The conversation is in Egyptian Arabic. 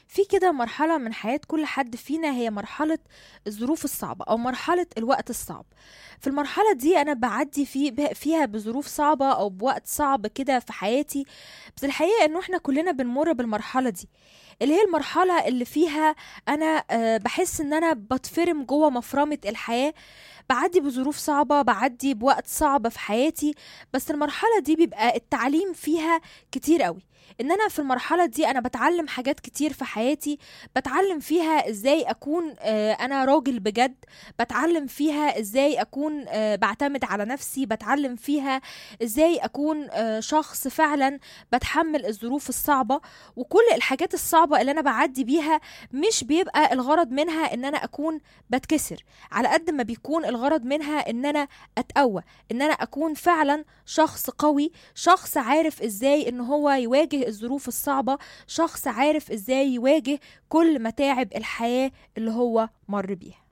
في كده مرحلة من حياة كل حد فينا هي مرحلة الظروف الصعبة أو مرحلة الوقت الصعب في المرحلة دي أنا بعدي في ب- فيها بظروف صعبة أو بوقت صعب كده في حياتي بس الحقيقة إنه إحنا كلنا بنمر بالمرحلة دي اللي هي المرحلة اللي فيها أنا آه، بحس إن أنا بتفرم جوه مفرمة الحياة بعدي بظروف صعبة بعدي بوقت صعب في حياتي بس المرحلة دي بيبقى التعليم فيها كتير قوي ان انا في المرحله دي انا بتعلم حاجات كتير في حياتي بتعلم فيها ازاي اكون آه، انا راجل بجد بتعلم فيها ازاي اكون آه، بعتمد على نفسي بتعلم فيها ازاي اكون آه، شخص فعلا بتحمل الظروف الصعبه وكل الحاجات الصعبه اللي انا بعدي بيها مش بيبقى الغرض منها ان انا اكون بتكسر على قد ما بيكون الغرض منها ان انا اتقوى ان انا اكون فعلا شخص قوي شخص عارف ازاي ان هو يواجه الظروف الصعبة شخص عارف ازاي يواجه كل متاعب الحياة اللي هو مر بيها